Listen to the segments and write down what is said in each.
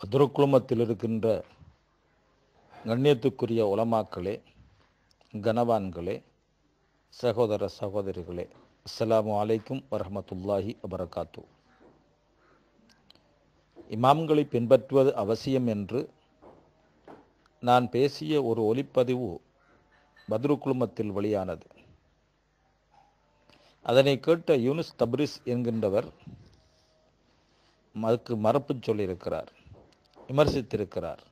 பத்ருக்குழுமத்தில் இருக்கின்ற கண்ணியத்துக்குரிய உலமாக்களே கனவான்களே சகோதர சகோதரிகளே அஸ்ஸலாமு அலைக்கும் வரஹமத்துல்லாஹி வபரகாத்து இமாம்களை பின்பற்றுவது அவசியம் என்று நான் பேசிய ஒரு ஒலிப்பதிவு பத்ரு குழுமத்தில் வெளியானது அதனை கேட்ட யூனுஸ் தப்ரிஸ் என்கின்றவர் அதுக்கு மறுப்பு சொல்லியிருக்கிறார் விமர்சித்திருக்கிறார்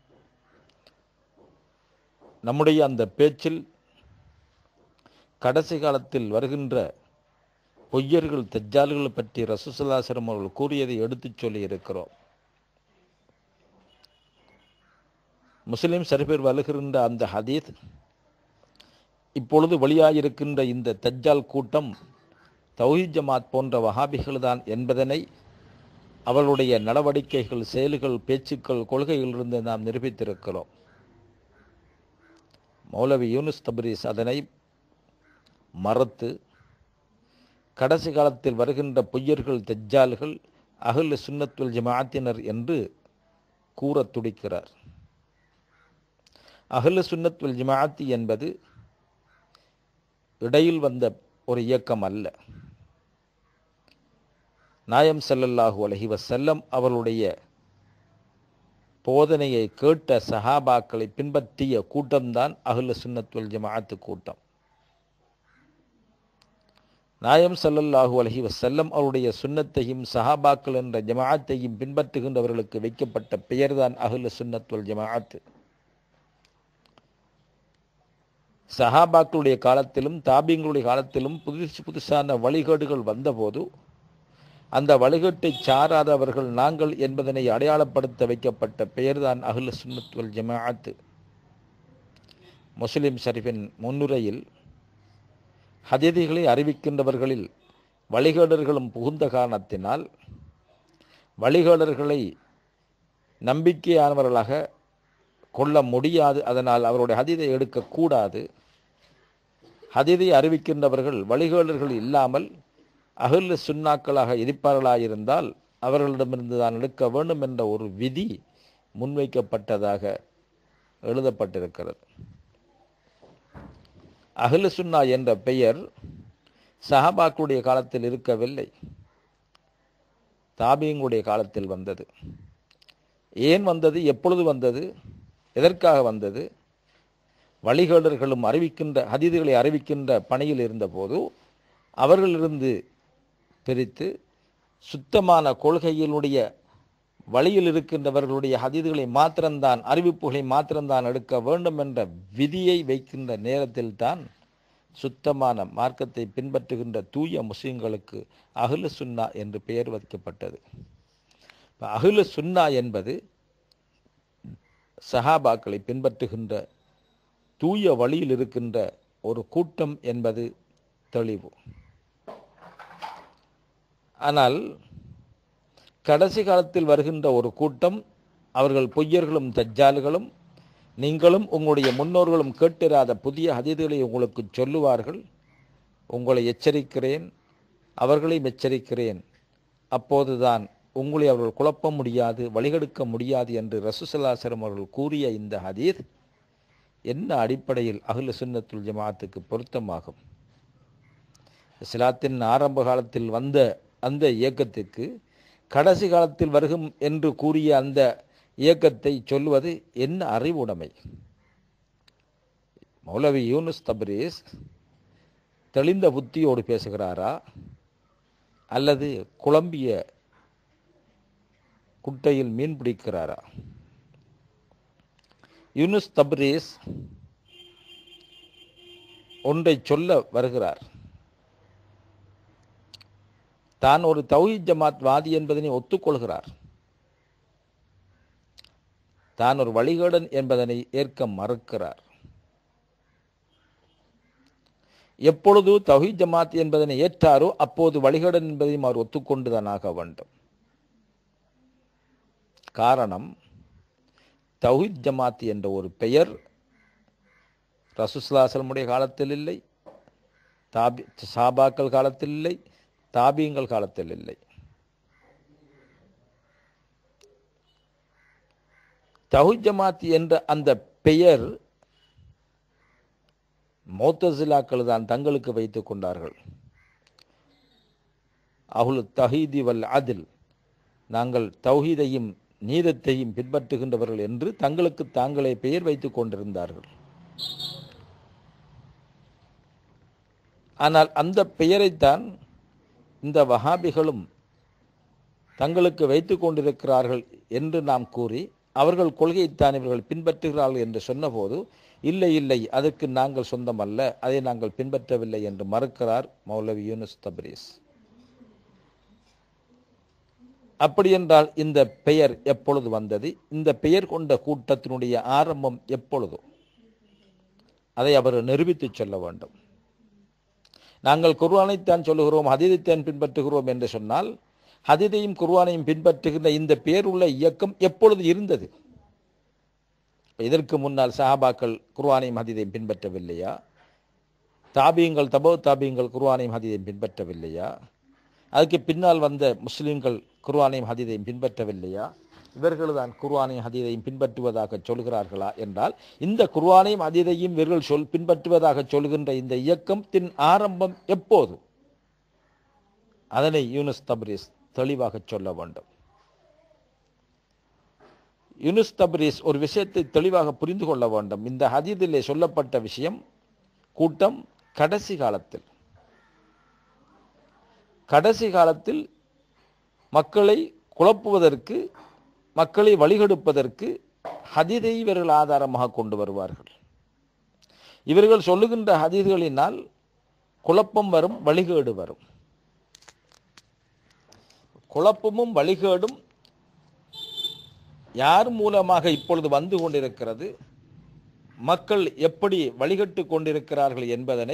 நம்முடைய அந்த பேச்சில் கடைசி காலத்தில் வருகின்ற பொய்யர்கள் தெஜ்ஜால்கள் பற்றி ரசூசல்லாசரம் அவர்கள் கூறியதை எடுத்துச் சொல்லி இருக்கிறோம் முஸ்லிம் சரிபேர் வருகின்ற அந்த ஹதீத் இப்பொழுது வெளியாகிருக்கின்ற இந்த தஜ்ஜால் கூட்டம் தௌஹீத் ஜமாத் போன்ற வஹாபிகள் தான் என்பதனை அவர்களுடைய நடவடிக்கைகள் செயல்கள் பேச்சுக்கள் கொள்கைகளிலிருந்து நாம் நிரூபித்திருக்கிறோம் மௌலவி யூனுஸ் தப்ரீஸ் அதனை மறுத்து கடைசி காலத்தில் வருகின்ற பொய்யர்கள் தெஜ்ஜால்கள் அகல் சுன்னத்துல் ஜமாத்தினர் என்று கூற துடிக்கிறார் அகல் சுன்னத்துல் ஜமாத்தி என்பது இடையில் வந்த ஒரு இயக்கம் அல்ல நாயம் செல்லல்லாஹு அலஹி வசல்லம் அவர்களுடைய போதனையை கேட்ட சஹாபாக்களை பின்பற்றிய கூட்டம்தான் அகுல சுன்னத்துல் ஜமாஅத்து கூட்டம் நாயம் சல்லல்லாஹு அலஹி வசல்லம் அவருடைய சுன்னத்தையும் சஹாபாக்கள் என்ற ஜமாஅத்தையும் பின்பற்றுகின்றவர்களுக்கு வைக்கப்பட்ட பெயர்தான் அகுல சுன்னத்துல் ஜமாஅத்து சஹாபாக்களுடைய காலத்திலும் தாபியங்களுடைய காலத்திலும் புதுசு புதுசான வழிகேடுகள் வந்தபோது அந்த வழிகேட்டை சாராதவர்கள் நாங்கள் என்பதனை அடையாளப்படுத்த வைக்கப்பட்ட பெயர்தான் அகுல் சுன்னத்துவல் ஜமாஅத்து முஸ்லிம் ஷரீஃபின் முன்னுரையில் ஹதீதிகளை அறிவிக்கின்றவர்களில் வழிகேடர்களும் புகுந்த காரணத்தினால் வழிகேடர்களை நம்பிக்கையானவர்களாக கொள்ள முடியாது அதனால் அவருடைய ஹதீதை எடுக்கக்கூடாது ஹதீதை அறிவிக்கின்றவர்கள் வழிகேடர்கள் இல்லாமல் அகல் சுண்ணாக்களாக இருப்பார்களாயிருந்தால் அவர்களிடமிருந்து தான் எடுக்க வேண்டும் என்ற ஒரு விதி முன்வைக்கப்பட்டதாக எழுதப்பட்டிருக்கிறது அகல் சுன்னா என்ற பெயர் சஹாபாக்களுடைய காலத்தில் இருக்கவில்லை தாபியங்களுடைய காலத்தில் வந்தது ஏன் வந்தது எப்பொழுது வந்தது எதற்காக வந்தது வழிகேடர்களும் அறிவிக்கின்ற ஹதீதுகளை அறிவிக்கின்ற பணியில் இருந்தபோது அவர்களிருந்து பிரித்து சுத்தமான கொள்கையினுடைய வழியில் இருக்கின்றவர்களுடைய ஹதீதுகளை மாத்திரம்தான் அறிவிப்புகளை மாத்திரம்தான் எடுக்க வேண்டும் என்ற விதியை வைக்கின்ற நேரத்தில் தான் சுத்தமான மார்க்கத்தை பின்பற்றுகின்ற தூய முஸ்லிம்களுக்கு அகுல சுன்னா என்று பெயர் வைக்கப்பட்டது அகுல சுன்னா என்பது சஹாபாக்களை பின்பற்றுகின்ற தூய வழியில் இருக்கின்ற ஒரு கூட்டம் என்பது தெளிவு ஆனால் கடைசி காலத்தில் வருகின்ற ஒரு கூட்டம் அவர்கள் பொய்யர்களும் தஜ்ஜால்களும் நீங்களும் உங்களுடைய முன்னோர்களும் கேட்டிராத புதிய ஹதீதுகளை உங்களுக்கு சொல்லுவார்கள் உங்களை எச்சரிக்கிறேன் அவர்களையும் எச்சரிக்கிறேன் அப்போதுதான் உங்களை அவர்கள் குழப்ப முடியாது வழிகெடுக்க முடியாது என்று ரசூசல்லாசரம் அவர்கள் கூறிய இந்த ஹதீத் என்ன அடிப்படையில் அகுல சுன்னத்துல் ஜமாத்துக்கு பொருத்தமாகும் இஸ்லாத்தின் ஆரம்ப காலத்தில் வந்த அந்த இயக்கத்துக்கு கடைசி காலத்தில் வருகும் என்று கூறிய அந்த இயக்கத்தை சொல்வது என்ன அறிவுடைமை மௌலவி யூனுஸ் தப்ரீஸ் தெளிந்த புத்தியோடு பேசுகிறாரா அல்லது குழம்பிய குட்டையில் மீன் பிடிக்கிறாரா யூனுஸ் தப்ரீஸ் ஒன்றை சொல்ல வருகிறார் தான் ஒரு தௌஹீத் ஜமாத் வாதி என்பதனை ஒத்துக்கொள்கிறார் தான் ஒரு வழிகேடன் என்பதனை ஏற்க மறுக்கிறார் எப்பொழுது தௌஹீத் ஜமாத் என்பதனை ஏற்றாரோ அப்போது வழிகேடன் என்பதையும் அவர் ஒத்துக்கொண்டுதான் ஆக வேண்டும் காரணம் தௌஹீத் ஜமாத் என்ற ஒரு பெயர் ரசூஸ்லாசலமுடைய காலத்தில் இல்லை தாபி சாபாக்கள் காலத்தில் இல்லை தாபியங்கள் காலத்தில் இல்லை தௌஹீத் ஜமாத் என்ற அந்த பெயர் மோத்தசிலாக்கள் தான் தங்களுக்கு வைத்துக் கொண்டார்கள் அகுல் தஹீதி வல் அதில் நாங்கள் தௌஹீதையும் நீதத்தையும் பின்பற்றுகின்றவர்கள் என்று தங்களுக்கு தாங்களே பெயர் வைத்துக் கொண்டிருந்தார்கள் ஆனால் அந்த பெயரைத்தான் இந்த வஹாபிகளும் தங்களுக்கு வைத்துக் கொண்டிருக்கிறார்கள் என்று நாம் கூறி அவர்கள் கொள்கையைத்தான் இவர்கள் பின்பற்றுகிறார்கள் என்று சொன்னபோது இல்லை இல்லை அதற்கு நாங்கள் சொந்தமல்ல அதை நாங்கள் பின்பற்றவில்லை என்று மறுக்கிறார் மௌலவி யூனுஸ் தப்ரீஸ் அப்படியென்றால் இந்த பெயர் எப்பொழுது வந்தது இந்த பெயர் கொண்ட கூட்டத்தினுடைய ஆரம்பம் எப்பொழுது அதை அவர் நிரூபித்துச் சொல்ல வேண்டும் நாங்கள் குர்ஆனைத்தான் சொல்லுகிறோம் ஹதீதைத்தான் பின்பற்றுகிறோம் என்று சொன்னால் ஹதீதையும் குர்ஆனையும் பின்பற்றுகின்ற இந்த பேருள்ள இயக்கம் எப்பொழுது இருந்தது இதற்கு முன்னால் சஹாபாக்கள் குர்ஆனையும் ஹதீதையும் பின்பற்றவில்லையா தாபியங்கள் தபோ தாபியங்கள் குர்ஆனையும் ஹதீதையும் பின்பற்றவில்லையா அதுக்கு பின்னால் வந்த முஸ்லிம்கள் குர்ஆனையும் ஹதீதையும் பின்பற்றவில்லையா இவர்கள் தான் குர்ஆனையும் ஹதீதையும் பின்பற்றுவதாக சொல்கிறார்களா என்றால் இந்த குர்ஆனையும் ஹதீதையும் இவர்கள் சொல் பின்பற்றுவதாக சொல்கின்ற இந்த இயக்கத்தின் ஆரம்பம் எப்போது அதனை யூனுஸ் தப்ரீஸ் தெளிவாக சொல்ல வேண்டும் யூனுஸ் தப்ரீஸ் ஒரு விஷயத்தை தெளிவாக புரிந்து கொள்ள வேண்டும் இந்த ஹதீதிலே சொல்லப்பட்ட விஷயம் கூட்டம் கடைசி காலத்தில் கடைசி காலத்தில் மக்களை குழப்புவதற்கு மக்களை வழிகெடுப்பதற்கு ஹதீதை இவர்கள் ஆதாரமாக கொண்டு வருவார்கள் இவர்கள் சொல்லுகின்ற ஹதீதுகளினால் குழப்பம் வரும் வழிகேடு வரும் குழப்பமும் வழிகேடும் யார் மூலமாக இப்பொழுது வந்து கொண்டிருக்கிறது மக்கள் எப்படி வழிகட்டு கொண்டிருக்கிறார்கள் என்பதனை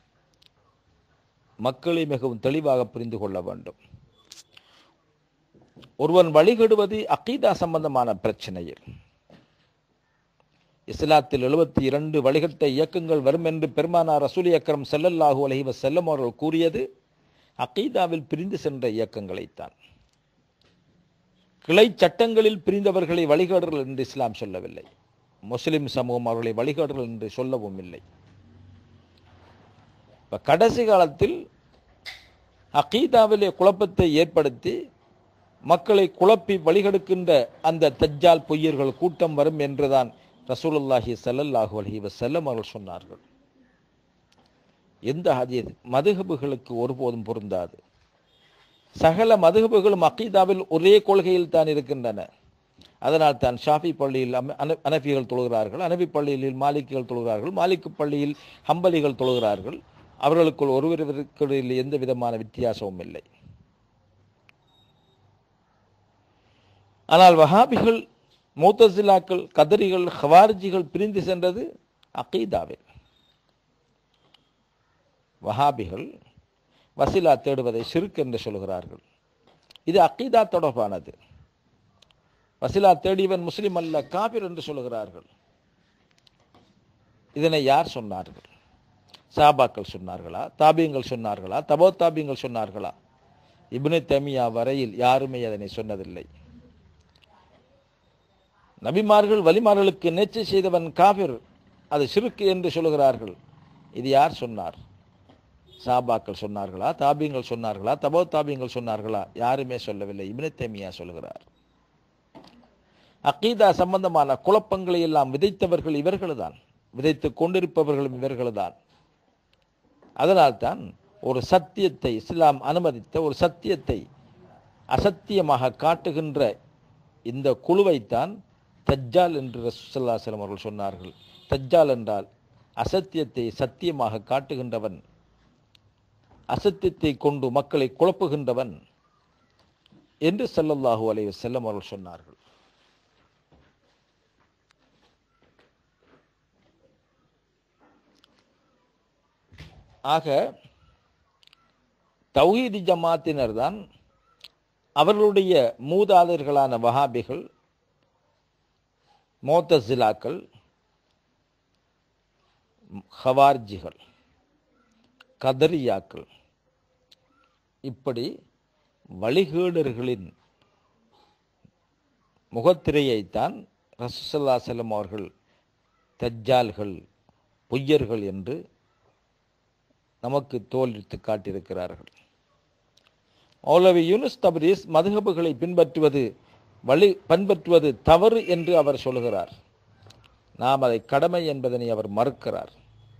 மக்களை மிகவும் தெளிவாக புரிந்து கொள்ள வேண்டும் ஒருவன் வழிகெடுவது அக்கீதா சம்பந்தமான பிரச்சனையில் இஸ்லாத்தில் எழுபத்தி இரண்டு வழிகட்ட இயக்கங்கள் வரும் என்று பெருமானார் ரசூலி அக்கரம் செல்லல்லாஹு அலஹி வசல்லம் அவர்கள் கூறியது அக்கீதாவில் பிரிந்து சென்ற இயக்கங்களைத்தான் கிளை சட்டங்களில் பிரிந்தவர்களை வழிகாடுகள் என்று இஸ்லாம் சொல்லவில்லை முஸ்லிம் சமூகம் அவர்களை வழிகாடுகள் என்று சொல்லவும் இல்லை இப்போ கடைசி காலத்தில் அகீதாவிலே குழப்பத்தை ஏற்படுத்தி மக்களை குழப்பி வழிகெடுக்கின்ற அந்த தஜ்ஜால் பொய்யர்கள் கூட்டம் வரும் என்றுதான் ரசூலுல்லாஹி ஸல்லல்லாஹு அலைஹி வஸல்லம் அவர்கள் சொன்னார்கள் எந்த ஹதீஸ் மதுஹபுகளுக்கு ஒருபோதும் பொருந்தாது சகல மதுஹபுகளும் அகீதாவில் ஒரே கொள்கையில் தான் இருக்கின்றன அதனால் தான் ஷாஃபி பள்ளியில் அம- அன- அனஃபிகள் தொழுகிறார்கள் அனஃபி பள்ளியில் மாலிக்குகள் தொழுகிறார்கள் மாலிக்கு பள்ளியில் ஹம்பலிகள் தொழுகிறார்கள் அவர்களுக்குள் ஒருவருவருக்கிடையில் எந்த விதமான வித்தியாசமும் இல்லை ஆனால் வஹாபிகள் மூத்தசிலாக்கள் கதரிகள் ஹவார்ஜிகள் பிரிந்து சென்றது அகீதாவில் வஹாபிகள் வசிலா தேடுவதை ஷிர்க் என்று சொல்கிறார்கள் இது அக்கீதா தொடர்பானது வசிலா தேடியவன் முஸ்லிம் அல்ல காபிர் என்று சொல்கிறார்கள் இதனை யார் சொன்னார்கள் சாபாக்கள் சொன்னார்களா தாபியங்கள் சொன்னார்களா தபோ தாபியங்கள் சொன்னார்களா இப்னு தமியா வரையில் யாருமே அதனை சொன்னதில்லை நபிமார்கள் வலிமார்களுக்கு நேர்ச்சி செய்தவன் காபிர் அது சிறுக்கு என்று சொல்கிறார்கள் இது யார் சொன்னார் சாபாக்கள் சொன்னார்களா தாபியங்கள் சொன்னார்களா தபோ தாபியங்கள் சொன்னார்களா யாருமே சொல்லவில்லை இப்னு தமியா சொல்கிறார் அக்கீதா சம்பந்தமான குழப்பங்களை எல்லாம் விதைத்தவர்கள் இவர்கள்தான் விதைத்துக் கொண்டிருப்பவர்களும் இவர்கள்தான் அதனால்தான் ஒரு சத்தியத்தை இஸ்லாம் அனுமதித்த ஒரு சத்தியத்தை அசத்தியமாக காட்டுகின்ற இந்த குழுவைத்தான் தஜ்ஜால் என்று ரசூலுல்லாஹி அவர்கள் சொன்னார்கள் தஜ்ஜால் என்றால் அசத்தியத்தை சத்தியமாக காட்டுகின்றவன் அசத்தியத்தை கொண்டு மக்களை குழப்புகின்றவன் என்று ஸல்லல்லாஹு அலைஹி வஸல்லம் அவர்கள் சொன்னார்கள் ஆக தௌஹீதி ஜமாத்தினர் தான் அவர்களுடைய மூதாதையர்களான வஹாபிகள் மோத்தசிலாக்கள் ஹவார்ஜிகள் கதரியாக்கள் இப்படி வழிகேடர்களின் முகத்திரையைத்தான் ரசூசல்லா செல்லம் அவர்கள் தஜ்ஜால்கள் பொய்யர்கள் என்று நமக்கு தோல்வித்து காட்டியிருக்கிறார்கள் மௌலவி யூனுஸ் தப்ரீஸ் மதுகபுகளை பின்பற்றுவது வழி பின்பற்றுவது தவறு என்று அவர் சொல்கிறார் நாம் அதை கடமை என்பதனை அவர் மறுக்கிறார்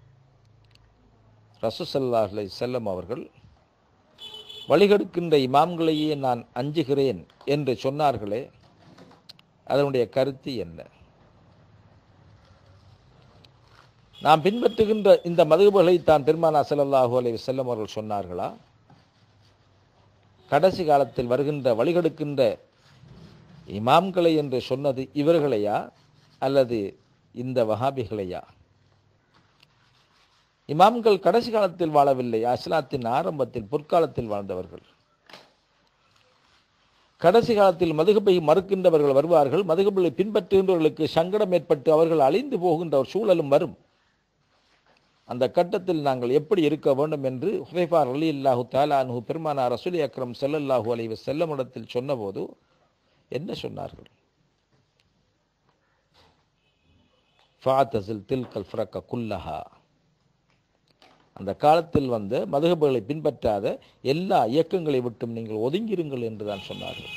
ரசூசல்லாஹலை செல்லம் அவர்கள் வழிகெடுக்கின்ற இமாம்களையே நான் அஞ்சுகிறேன் என்று சொன்னார்களே அதனுடைய கருத்து என்ன நாம் பின்பற்றுகின்ற இந்த மதுகுகளை தான் பெருமானா ஸல்லல்லாஹு அலைஹி வஸல்லம் அவர்கள் சொன்னார்களா கடைசி காலத்தில் வருகின்ற வழிகெடுக்கின்ற இமாம்களை என்று சொன்னது இவர்களையா அல்லது இந்த வஹாபிகளையா இமாம்கள் கடைசி காலத்தில் வாழவில்லை அஸ்லாத்தின் ஆரம்பத்தில் பொற்காலத்தில் வாழ்ந்தவர்கள் கடைசி காலத்தில் மதுகபை மறுக்கின்றவர்கள் வருவார்கள் மதுகபை பின்பற்றுகின்றவர்களுக்கு சங்கடம் ஏற்பட்டு அவர்கள் அழிந்து போகின்ற ஒரு சூழலும் வரும் அந்த கட்டத்தில் நாங்கள் எப்படி இருக்க வேண்டும் என்று ஹுதைஃபார் அலி அல்லாஹு தாலானு பெருமானா ரசூலி அக்ரம் செல்லல்லாஹு அலைவ செல்லமிடத்தில் சொன்னபோது என்ன சொன்னார்கள் ஃபாத்தசில் தில்கல் ஃப்ரக்க குல்லஹா அந்த காலத்தில் வந்த மதுகபுகளை பின்பற்றாத எல்லா இயக்கங்களை விட்டும் நீங்கள் ஒதுங்கிருங்கள் என்று தான் சொன்னார்கள்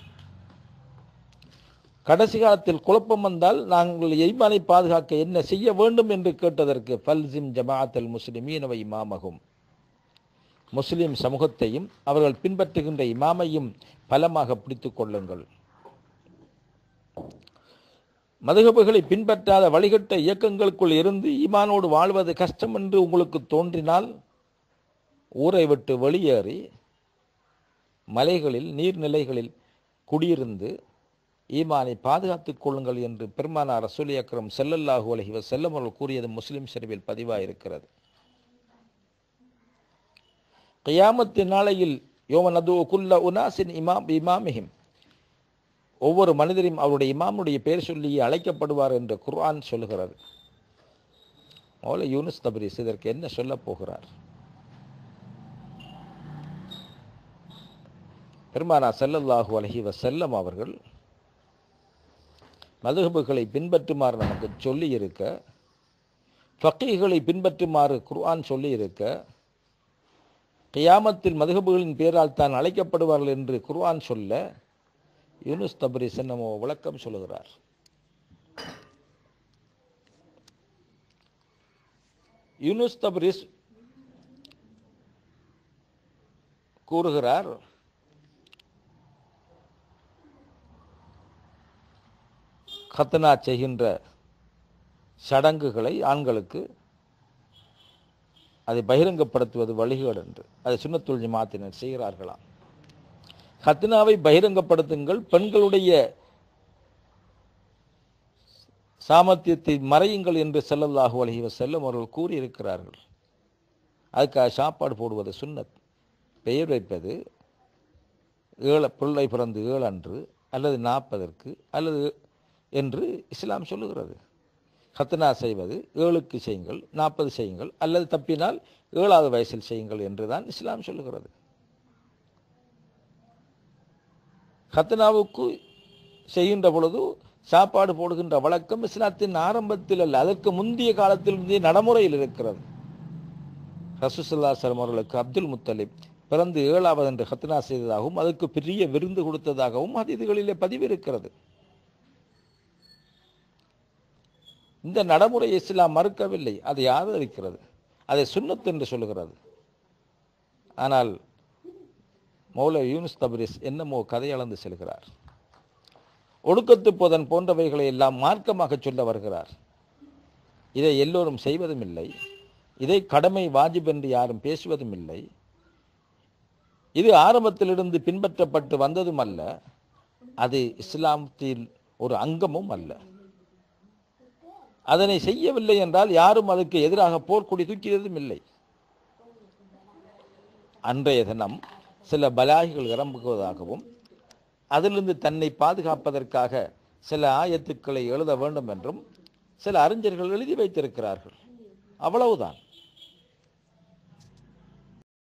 கடைசி காலத்தில் குழப்பம் வந்தால் நாங்கள் ஈமானை பாதுகாக்க என்ன செய்ய வேண்டும் என்று கேட்டதற்கு ஃபல்சிம் ஜமாஅத்தல் முஸ்லிமீன் அவை இமாமகும் முஸ்லிம் சமூகத்தையும் அவர்கள் பின்பற்றுகின்ற இமாமையும் பலமாக பிடித்துக் கொள்ளுங்கள் மதுகபுகளை பின்பற்றாத வழிகட்ட இயக்கங்களுக்குள் இருந்து ஈமானோடு வாழ்வது கஷ்டம் என்று உங்களுக்கு தோன்றினால் ஊரை விட்டு வெளியேறி மலைகளில் நீர்நிலைகளில் குடியிருந்து ஈமானை பாதுகாத்துக் கொள்ளுங்கள் என்று பெருமானார் ரசூலி அக்ரம் செல்லல்லாஹு அலஹி வசல்லம் அவர்கள் கூறியது முஸ்லிம் ஷெரீஃபில் பதிவாயிருக்கிறது கியாமத்தின் நாளையில் யோமனது குல்ல உனாசின் இமாம் இமாமிஹிம் ஒவ்வொரு மனிதரையும் அவருடைய இமாமுடைய பெயர் சொல்லி அழைக்கப்படுவார் என்று குர்ஆன் சொல்லுகிறது மௌல யூனுஸ் தபரிஸ் இதற்கு என்ன சொல்லப் போகிறார் பெருமானா செல்லல்லாஹு அலஹி வசல்லம் அவர்கள் மதுகபுகளை பின்பற்றுமாறு நமக்கு சொல்லி இருக்க ஃபக்கீகளை பின்பற்றுமாறு குர்ஆன் சொல்லி இருக்க கியாமத்தில் மதுகபுகளின் பேரால் தான் அழைக்கப்படுவார்கள் என்று குர்ஆன் சொல்ல யூனுஸ் தபரிஸ் என்னமோ விளக்கம் சொல்லுகிறார் யூனுஸ் தபரிஸ் கூறுகிறார் கத்தனா செய்கின்ற சடங்குகளை ஆண்களுக்கு அதை பகிரங்கப்படுத்துவது வழிகேடு என்று அதை சுண்ணத்துல் ஜமாத்தினர் செய்கிறார்களாம் ஹத்னாவை பகிரங்கப்படுத்துங்கள் பெண்களுடைய சாமர்த்தியத்தை மறையுங்கள் என்று செல்லல்லாஹு அலஹி செல்லும் அவர்கள் கூறியிருக்கிறார்கள் அதுக்காக சாப்பாடு போடுவது சுன்னத் பெயர் வைப்பது ஏழ பிள்ளை பிறந்து ஏழன்று அல்லது நாற்பதற்கு அல்லது என்று இஸ்லாம் சொல்லுகிறது ஹத்னா செய்வது ஏழுக்கு செய்யுங்கள் நாற்பது செய்யுங்கள் அல்லது தப்பினால் ஏழாவது வயசில் செய்யுங்கள் என்று தான் இஸ்லாம் சொல்லுகிறது ஹத்னாவுக்கு செய்கின்ற பொழுது சாப்பாடு போடுகின்ற வழக்கம் இஸ்லாத்தின் ஆரம்பத்தில் அல்ல அதற்கு முந்தைய காலத்திலிருந்தே நடைமுறையில் இருக்கிறது ரசூசுல்லா சலம் அவர்களுக்கு அப்துல் முத்தலிப் பிறந்து ஏழாவது என்று ஹத்னா செய்ததாகவும் அதற்கு பெரிய விருந்து கொடுத்ததாகவும் அதிதிகளிலே பதிவு இருக்கிறது இந்த நடைமுறை இஸ்லாம் மறுக்கவில்லை அதை ஆதரிக்கிறது அதை சுன்னத் என்று சொல்லுகிறது ஆனால் மௌல யூனுஸ் தபரிஸ் என்னமோ கதையளந்து செல்கிறார் ஒடுக்கத்து போதன் போன்றவைகளை எல்லாம் மார்க்கமாக சொல்ல வருகிறார் இதை எல்லோரும் செய்வதும் இல்லை இதை கடமை வாஜிப் என்று யாரும் பேசுவதும் இல்லை இது ஆரம்பத்திலிருந்து பின்பற்றப்பட்டு வந்ததும் அல்ல அது இஸ்லாமத்தில் ஒரு அங்கமும் அல்ல அதனை செய்யவில்லை என்றால் யாரும் அதுக்கு எதிராக போர்க்கொடி தூக்கியதும் இல்லை அன்றைய தினம் சில பலாகிகள் இறம்புவதாகவும் அதிலிருந்து தன்னை பாதுகாப்பதற்காக சில ஆயத்துக்களை எழுத வேண்டும் என்றும் சில அறிஞர்கள் எழுதி வைத்திருக்கிறார்கள் அவ்வளவுதான்